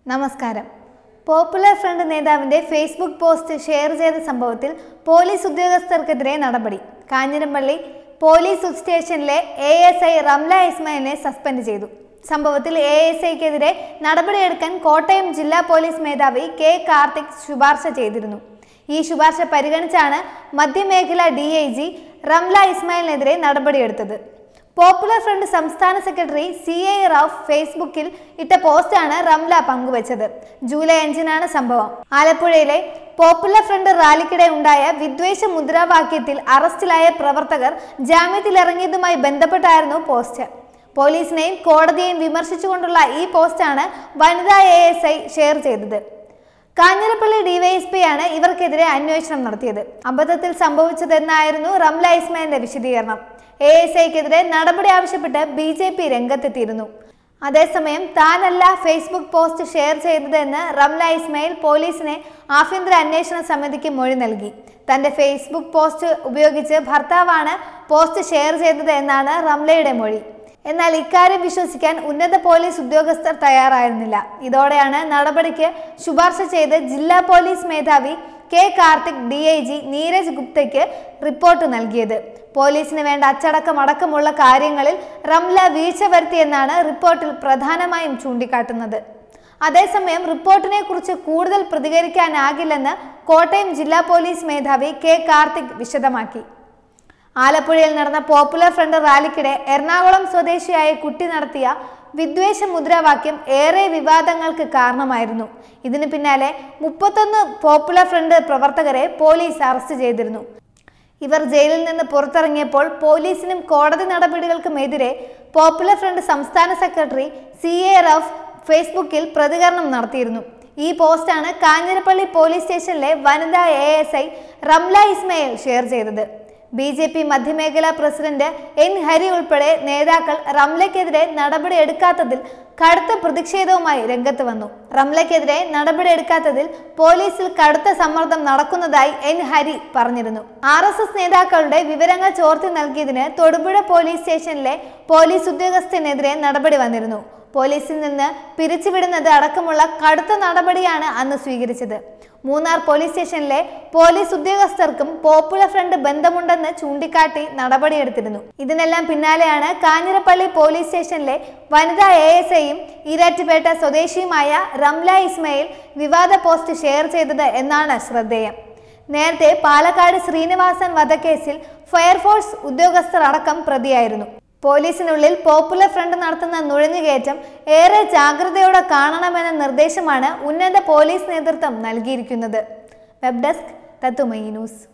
നമസ്കാരം പോപ്പുലർ ഫ്രണ്ട് നേതാവിന്റെ Facebook post share ചെയ്ത സംഭവത്തിൽ പോലീസ് ഉദ്യോഗസ്ഥർക്കെതിരെ നടപടി കാഞ്ഞിരപ്പള്ളി പോലീസ് സ്റ്റേഷനിലെ എ എസ് ഐ റംല ഇസ്മായിലിനെ സസ്പെൻഡ് ചെയ്തു സംഭവത്തിൽ എ എസ് ഐക്കെതിരെ നടപടിയെടുക്കാൻ കോട്ടയം ജില്ലാ പോലീസ് മേധാവി കെ കാർത്തിക് ശുപാർശ ചെയ്തിരുന്നു ഈ ശുപാർശ പരിഗണിച്ചാണ് മധ്യമേഖല ഡി ഐ ജി റംല ഇസ്മായിലിനെതിരെ നടപടിയെടുത്തത് പോപ്പുലർ ഫ്രണ്ട് സംസ്ഥാന സെക്രട്ടറി സി ഐ റാഫ് ഫേസ്ബുക്കിൽ ഇട്ട പോസ്റ്റാണ് റംല പങ്കുവച്ചത് ജൂലൈ അഞ്ചിനാണ് സംഭവം ആലപ്പുഴയിലെ പോപ്പുലർ ഫ്രണ്ട് റാലിക്കിടെ ഉണ്ടായ വിദ്വേഷ മുദ്രാവാക്യത്തിൽ അറസ്റ്റിലായ പ്രവർത്തകർ ജാമ്യത്തിലിറങ്ങിയതുമായി ബന്ധപ്പെട്ടായിരുന്നു പോസ്റ്റ് പോലീസിനെയും കോടതിയെയും വിമർശിച്ചുകൊണ്ടുള്ള ഈ പോസ്റ്റാണ് വനിതാ എ എസ് ഐ ഷെയർ ചെയ്തത് കാഞ്ഞിരപ്പള്ളി ഡിവൈഎസ്പി ആണ് ഇവർക്കെതിരെ അന്വേഷണം നടത്തിയത് അബദ്ധത്തിൽ സംഭവിച്ചതെന്നായിരുന്നു റംല ഇസ്മായിലിന്റെ വിശദീകരണം എ എസ് ഐക്കെതിരെ നടപടി ആവശ്യപ്പെട്ട് ബി ജെ പി രംഗത്തെത്തിയിരുന്നു അതേസമയം താനല്ല ഫേസ്ബുക്ക് പോസ്റ്റ് ഷെയർ ചെയ്തതെന്ന് റംല ഇസ്മായിൽ പോലീസിനെ ആഭ്യന്തര അന്വേഷണ സമിതിക്ക് മൊഴി നൽകി തന്റെ ഫേസ്ബുക്ക് പോസ്റ്റ് ഉപയോഗിച്ച് ഭർത്താവാണ് പോസ്റ്റ് ഷെയർ ചെയ്തത് എന്നാണ് റംലയുടെ മൊഴി എന്നാൽ ഇക്കാര്യം വിശ്വസിക്കാൻ ഉന്നത പോലീസ് ഉദ്യോഗസ്ഥർ തയ്യാറായിരുന്നില്ല ഇതോടെയാണ് നടപടിക്ക് ശുപാർശ ചെയ്ത് ജില്ലാ പോലീസ് മേധാവി K Karthik D I G Neeraj ഗുപ്തയ്ക്ക് റിപ്പോർട്ട് നൽകിയത് പോലീസിന് വേണ്ട അച്ചടക്കം അടക്കമുള്ള കാര്യങ്ങളിൽ റംല വീഴ്ച വരുത്തിയെന്നാണ് റിപ്പോർട്ടിൽ പ്രധാനമായും ചൂണ്ടിക്കാട്ടുന്നത് അതേസമയം റിപ്പോർട്ടിനെ കുറിച്ച് കൂടുതൽ പ്രതികരിക്കാനാകില്ലെന്ന് കോട്ടയം ജില്ലാ പോലീസ് മേധാവി കെ കാർത്തിക് വിശദമാക്കി ആലപ്പുഴയിൽ നടന്ന പോപ്പുലർ ഫ്രണ്ട് റാലിക്കിടെ എറണാകുളം സ്വദേശിയായ കുട്ടി നടത്തിയ വിദ്വേഷ മുദ്രാവാക്യം ഏറെ വിവാദങ്ങൾക്ക് കാരണമായിരുന്നു ഇതിന് പിന്നാലെ മുപ്പത്തൊന്ന് പോപ്പുലർ ഫ്രണ്ട് പ്രവർത്തകരെ പോലീസ് അറസ്റ്റ് ചെയ്തിരുന്നു ഇവർ ജയിലിൽ നിന്ന് പുറത്തിറങ്ങിയപ്പോൾ പോലീസിനും കോടതി നടപടികൾക്കുമെതിരെ പോപ്പുലർ ഫ്രണ്ട് സംസ്ഥാന സെക്രട്ടറി സി എ റഫ് ഫേസ്ബുക്കിൽ പ്രതികരണം നടത്തിയിരുന്നു ഈ പോസ്റ്റാണ് കാഞ്ഞിരപ്പള്ളി പോലീസ് സ്റ്റേഷനിലെ വനിതാ A S I Ramla Ismail share ചെയ്തത് ബി ജെ പി മധ്യമേഖലാ പ്രസിഡന്റ് എൻ ഹരി ഉൾപ്പെടെ നേതാക്കൾ റംലയ്ക്കെതിരെ നടപടി എടുക്കാത്തതിൽ കടുത്ത പ്രതിഷേധവുമായി രംഗത്ത് വന്നു റംലയ്ക്കെതിരെ നടപടി എടുക്കാത്തതിൽ പോലീസിൽ കടുത്ത സമ്മർദ്ദം നടക്കുന്നതായി എൻ ഹരി പറഞ്ഞിരുന്നു ആർ എസ് എസ് നേതാക്കളുടെ വിവരങ്ങൾ ചോർത്തി നൽകിയതിന് തൊടുപുഴ പോലീസ് സ്റ്റേഷനിലെ പോലീസ് ഉദ്യോഗസ്ഥനെതിരെ നടപടി വന്നിരുന്നു പോലീസിൽ നിന്ന് പിരിച്ചുവിടുന്നത് അടക്കമുള്ള കടുത്ത നടപടിയാണ് അന്ന് സ്വീകരിച്ചത് മൂന്നാർ പോലീസ് സ്റ്റേഷനിലെ പോലീസ് ഉദ്യോഗസ്ഥർക്കും പോപ്പുലർ ഫ്രണ്ട് ബന്ധമുണ്ടെന്ന് ചൂണ്ടിക്കാട്ടി നടപടിയെടുത്തിരുന്നു ഇതിനെല്ലാം പിന്നാലെയാണ് കാഞ്ഞിരപ്പള്ളി പോലീസ് സ്റ്റേഷനിലെ വനിതാ എ എസ് ഐയും ഈരാറ്റുപേട്ട സ്വദേശിയുമായ റംല ഇസ്മയിൽ വിവാദ പോസ്റ്റ് ഷെയർ ചെയ്തത് എന്നാണ് ശ്രദ്ധേയം നേരത്തെ പാലക്കാട് ശ്രീനിവാസൻ വധക്കേസിൽ ഫയർഫോഴ്സ് ഉദ്യോഗസ്ഥർ അടക്കം പ്രതിയായിരുന്നു പോലീസിനുള്ളിൽ പോപ്പുലർ ഫ്രണ്ട് നടത്തുന്ന നുഴഞ്ഞുകയറ്റം ഏറെ ജാഗ്രതയോടെ കാണണമെന്ന നിർദ്ദേശമാണ് ഉന്നത പോലീസ് നേതൃത്വം നൽകിയിരിക്കുന്നത് വെബ് ഡെസ്ക് തത്തുമയി ന്യൂസ്